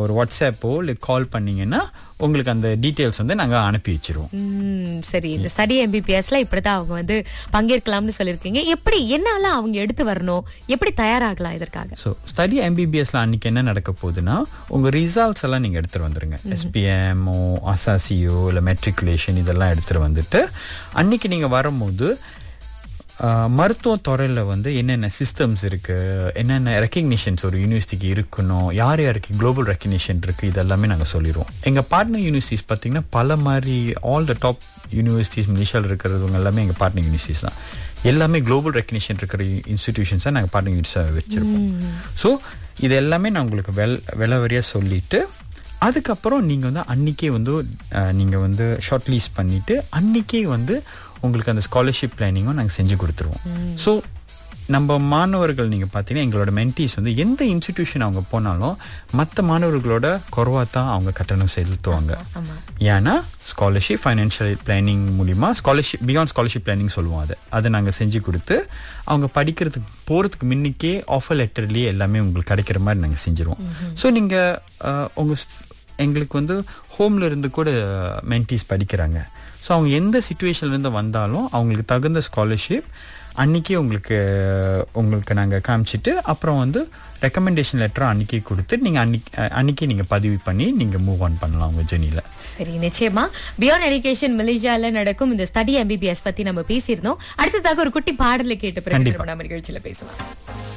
ஒரு வாட்ஸ்அப்போ இல்லை கால் பண்ணீங்கன்னா உங்களுக்கு அந்த டீட்டெயில்ஸ் வந்து நாங்கள் அனுப்பி வச்சிருவோம் ம், சரி இந்த ஸ்டடி எம்பிபிஎஸ்ல இப்படிதான் அவங்க வந்து பங்கேற்கலாம்னு சொல்லிருக்கீங்க எப்படி என்னெல்லாம் அவங்க எடுத்து வரணும் எப்படி தயாராகலாம் இதற்காக ஸோ ஸ்டடி எம்பிபிஎஸ்ல அன்னைக்கு என்ன நடக்க போகுதுன்னா உங்கள் ரிசல்ட்ஸ் எல்லாம் நீங்கள் எடுத்துகிட்டு வந்துருங்க எஸ்பிஎம்ஓ அசாசியோ இல்லை மெட்ரிகுலேஷன் இதெல்லாம் எடுத்துகிட்டு வந்துட்டு அன்னைக்கு நீங்கள் வரும்போது ஆஹ், மருத்துவ துறையில் வந்து என்னென்ன சிஸ்டம்ஸ் இருக்குது என்னென்ன ரெக்கக்னிஷன்ஸ் ஒரு யூனிவர்சிட்டிக்கு இருக்கணும் யார் யாருக்கு குளோபல் ரெக்கக்னிஷன் இருக்குது இதெல்லாமே நாங்கள் சொல்லிடுவோம் எங்கள் பார்ட்னர் யூனிவர்சிட்டிஸ் பார்த்தீங்கன்னா பல மாதிரி ஆல் த டாப் யூனிவர்சிட்டிஸ் மலேசியாவில் இருக்கிறவங்க எல்லாமே எங்கள் பார்ட்னர் யூனிவர்சிட்டிஸ் தான் எல்லாமே குளோபல் ரெக்கக்னிஷன் இருக்கிற இன்ஸ்டிடியூஷன்ஸாக நாங்கள் பார்ட்னர் யூனிவர்சிட்டிஸாக வச்சுருப்போம் ஸோ இது எல்லாமே நான் உங்களுக்கு வெல் விலவரியாக சொல்லிட்டு அதுக்கப்புறம் நீங்கள் வந்து அன்றைக்கே வந்து நீங்கள் வந்து ஷார்ட் லீஸ் பண்ணிவிட்டு அன்றைக்கே வந்து உங்களுக்கு அந்த ஸ்காலர்ஷிப் பிளானிங்கும் நாங்கள் செஞ்சு கொடுத்துருவோம் ஸோ நம்ம மாணவர்கள் நீங்கள் பார்த்தீங்கன்னா எங்களோட மென்டிஸ் வந்து எந்த இன்ஸ்டிடியூஷன் அவங்க போனாலும் மற்ற மாணவர்களோட குறைவாக தான் அவங்க கட்டணம் செலுத்துவாங்க ஆமா ஏன்னா ஸ்காலர்ஷிப் ஃபைனான்ஷியல் பிளானிங் மூலிமா ஸ்காலர்ஷிப் பியாண்ட் ஸ்காலர்ஷிப் பிளானிங் சொல்லுவோம் அதை அதை நாங்கள் செஞ்சு கொடுத்து அவங்க படிக்கிறதுக்கு போகிறதுக்கு முன்னுக்கே ஆஃபர் லெட்டர்லேயே எல்லாமே உங்களுக்கு கிடைக்கிற மாதிரி நாங்கள் செஞ்சுருவோம் ஸோ நீங்கள் உங்கள் எங்களுக்கு வந்து ஹோம்ல இருந்து கூட மென்டிஸ் படிக்கிறாங்க ஸோ அவங்க எந்த சுச்சுவேஷன்ல இருந்து வந்தாலும் அவங்களுக்கு தகுந்த ஸ்காலர்ஷிப் அன்னைக்கே உங்களுக்கு உங்களுக்கு நாங்கள் காமிச்சிட்டு அப்புறம் வந்து ரெக்கமெண்டேஷன் லெட்டர் அன்னைக்கே கொடுத்து நீங்கள் அன்னைக்கு அன்னைக்கே நீங்கள் பதிவு பண்ணி நீங்கள் மூவ் ஆன் பண்ணலாம் உங்கள் ஜெர்னியில் சரி நிச்சயமா பியாண்ட் எஜுகேஷன் மலேசியால நடக்கும் இந்த ஸ்டடி எம்பிபிஎஸ் பத்தி நம்ம பேசியிருந்தோம் அடுத்ததாக ஒரு குட்டி பாடலை கேட்ட பிறகு கண்டிப்பா. நம்ம நிகழ்ச்சியில பேசலாம்